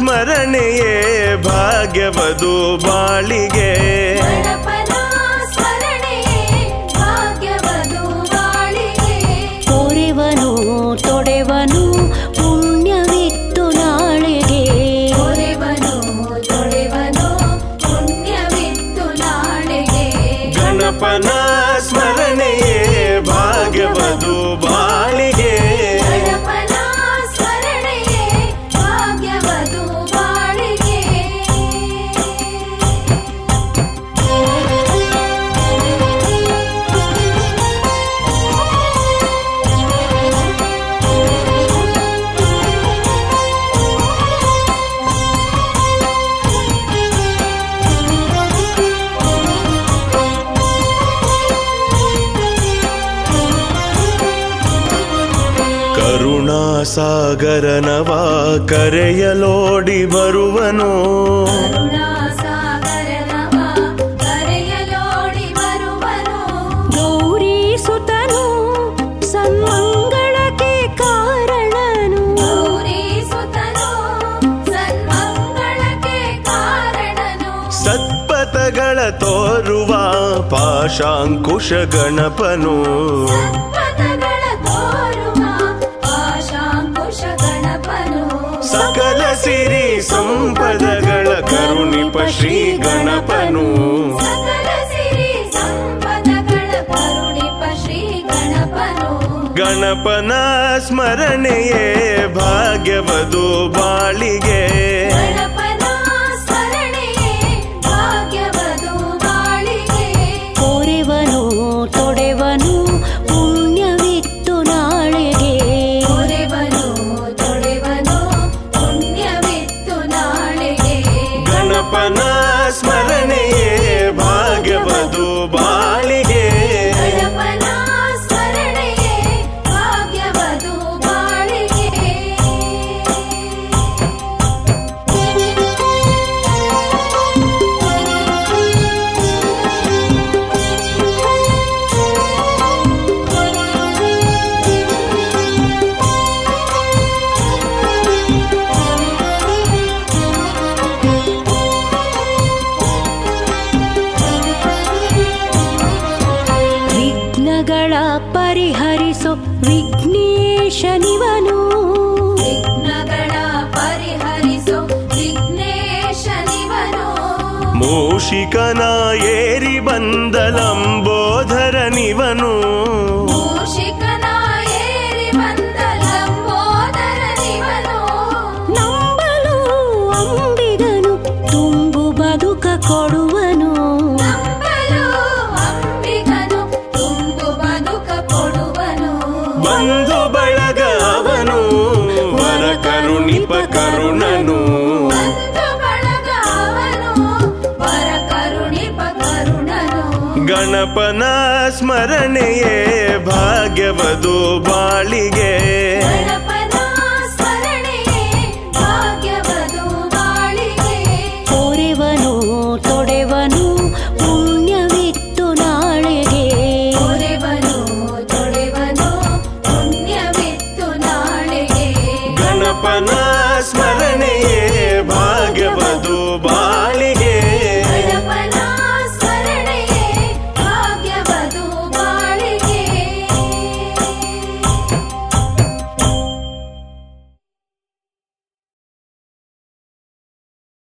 ಸ್ಮರಣೆಯೇ ಭಾಗ್ಯವದು ಬಾಳಿಗೆ ಗಣಪನ ಸ್ಮರಣೆಯೇ ಭಾಗ್ಯವದು ಬಾಳಿಗೆ ಪೊರೆವನು ತೊಡೆವನು ಪುಣ್ಯವಿತ್ತು ನಾಳೆಗೆ ಹೊರೆವನು ತೊಳೆವನು ಪುಣ್ಯವಿತ್ತು ನಾಳೆಗೆ ಗಣಪನ ಸ್ಮರಣೆಯೇ ಭಾಗ್ಯವದು ಬಾಳಿಗೆ ಗಣಪನ ಸ್ಮರಣೆಯೇ ಭಾಗ್ಯವದು ಬಾಳಿಗೆ ಕರುಣಾಸಾಗರನವ ಕರೆಯಲೋಡಿ ಬರುವನು ಕರುಣಾಸಾಗರನವ ಕರೆಯಲೋಡಿ ಬರುವನು ಗೌರಿ ಸುತನು ಸನ್ಮಂಗಳಕ್ಕೆ ಕಾರಣನು ಗೌರಿ ಸುತನು ಸನ್ಮಂಗಳಕ್ಕೆ ಕಾರಣನು ಸತ್ಪಥಗಳ ತೋರುವ ಪಾಶಾಂಕುಶ ಗಣಪನು ಪದಗಳ ತೋರುವ ಆಶಾಂಕುಶ ಗಣಪನು ಸಕಲ ಸಿರಿ ಸಂಪದಗಳ ಕರುಣಿಪ ಶ್ರೀ ಗಣಪನು ಸಕಲ ಸಿರಿ ಸಂಪದಗಳ ಕರುಣಿಪ ಶ್ರೀ ಗಣಪನು ಗಣಪನ ಸ್ಮರಣೆಯೇ ಭಾಗ್ಯವದು ಬಾಳಿಗೆ ಗಣಪನ ಸ್ಮರಣೆಯೇ ಭಾಗ್ಯವದು ಬಾಳಿಗೆ ಪೊರೆವನು ತೊಡೆವನು ಪುಣ್ಯವಿತ್ತು ನಾಳೆಗೆ ಹೊರೆವನು ತೊಳೆವನು ಪುಣ್ಯವಿತ್ತು ನಾಳೆಗೆ ಗಣಪನ ಸ್ಮರಣೆಯೇ ಭಾಗ್ಯವದು ಬಾಳಿಗೆ ಗಣಪನ ಸ್ಮರಣೆಯೇ ಭಾಗ್ಯವದು ಬಾಳಿಗೆ ವಿಘ್ನಗಳ ಪರಿಹರಿಸೋ ವಿಘ್ನೇಶನಿವನು ವಿಘ್ನಗಳ ಪರಿಹರಿಸೋ ವಿಘ್ನೇಶನಿವನು ಮೂಷಿಕನ ಏರಿ ಬಂದಲಂಬೋಧರ ನಿವನು ಮೂಷಿಕನ ಏರಿ ಬಂದ ಲಂಬೋದರನಿವನು ನಂಬಲು ಅಂಬಿಗನು ತುಂಬು ಬದುಕ ಕೊಡುವನು ನಂಬಲು ಅಂಬಿಗನು ತುಂಬು ಬದುಕ ಕೊಡುವನು ಬಂಧು ಬಳಗ ಅವನು ವರ ಕರುಣಿಪ ಕರುಣನು ಬಂಧು ಬಳಗ ಅವನು ವರ ಕರುಣಿಪ ಕರುಣನು ಗಣಪನ ಸ್ಮರಣೆಯೇ ಭಾಗ್ಯವದು ಬಾಳಿಗೆ ಗಣಪನ ಸ್ಮರಣೆಯೇ ಭಾಗ್ಯವದು ಬಾಳಿಗೆ ಪೊರೆವನು ತೊಡೆವನು ಪುಣ್ಯವಿತ್ತು ನಾಳೆಗೆ ಹೊರೆವನು ತೊಳೆವನು ಪುಣ್ಯವಿತ್ತು ನಾಳೆಗೆ ಗಣಪನ ಸ್ಮರಣೆ